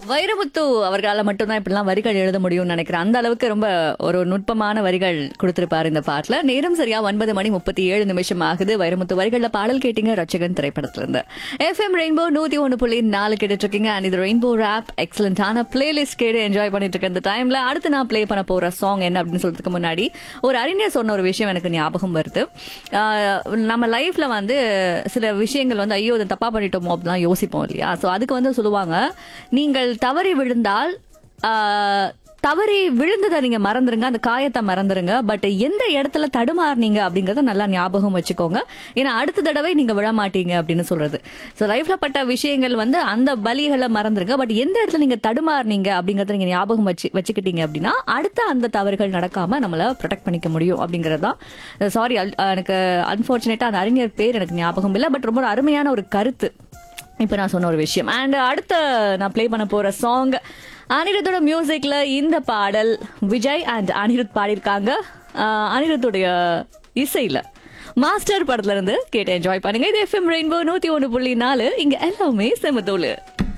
வைரமுத்து அவர்களால் மட்டும்தான் இப்படிலாம் வரிகள் எழுத முடியும்னு நினைக்கிறேன் அந்த அளவுக்கு ரொம்ப ஒரு நுட்பமான வரிகள் கொடுத்திருப்பாரு இந்த பாட்டுல நேரம் சரியா ஒன்பது மணி முப்பத்தி ஏழு நிமிஷம் ஆகுது வைரமுத்து வரிகள்ல பாடல் கேட்டீங்க ரச்சகன் திரைப்படத்துல இருந்து எஃப்எம் ரெயின்போ நூத்தி ஒன்று புள்ளி நாலு கேட்டுட்டு இருக்கீங்க அண்ட் இது ரெயின்போ ரேப் எக்ஸலண்டான பிளேலிஸ்ட் கேட்டு என்ஜாய் பண்ணிட்டு இருக்க இந்த டைம்ல அடுத்து நான் ப்ளே பண்ண போற சாங் என்ன அப்படின்னு சொல்றதுக்கு முன்னாடி ஒரு அறிஞர் சொன்ன ஒரு விஷயம் எனக்கு ஞாபகம் வருது ஆஹ் நம்ம லைஃப்ல வந்து சில விஷயங்கள் வந்து ஐயோ இதை தப்பா பண்ணிட்டோமோ அப்படிலாம் யோசிப்போம் இல்லையா ஸோ அதுக்கு வந்து சொல்லுவாங்க நீங்கள் தவறி விழுந்தால் ஆஹ், தவறி விழுந்ததை நீங்க மறந்துருங்க அந்த காயத்தை மறந்துருங்க பட் எந்த இடத்துல தடுமாறுனீங்க அப்படிங்கறத நல்லா ஞாபகம் வச்சுக்கோங்க ஏன்னா அடுத்த தடவை நீங்க விழ மாட்டீங்க அப்படின்னு சொல்றது ஸோ லைஃப்ல பட்ட விஷயங்கள் வந்து அந்த பலிகளை மறந்துருங்க பட் எந்த இடத்துல நீங்க தடுமாறுனீங்க அப்படிங்கறத நீங்க ஞாபகம் வச்சு வச்சுக்கிட்டீங்க அப்படின்னா அடுத்த அந்த தவறுகள் நடக்காம நம்மள ப்ரொடெக்ட் பண்ணிக்க முடியும் அப்படிங்கறது தான் சாரி எனக்கு அன்பார்ச்சுனேட்டா அந்த அறிஞர் பேர் எனக்கு ஞாபகம் இல்லை பட் ரொம்ப ஒரு அருமையான ஒரு கருத்து இப்போ நான் சொன்ன ஒரு விஷயம் அண்ட் அடுத்த நான் ப்ளே பண்ண போற சாங் அனிருத்தோட மியூசிக்ல இந்த பாடல் விஜய் அண்ட் அனிருத் பாடியிருக்காங்க ஆஹ் அனிருத்துடைய இசையில மாஸ்டர் படத்துல இருந்து கேட்டு என்ஜாய் பண்ணுங்க இது எஃப்எம் ரெயின்போ நூத்தி ஒன்று புள்ளி நாலு இங்க எல்லாமே செமத்தோலு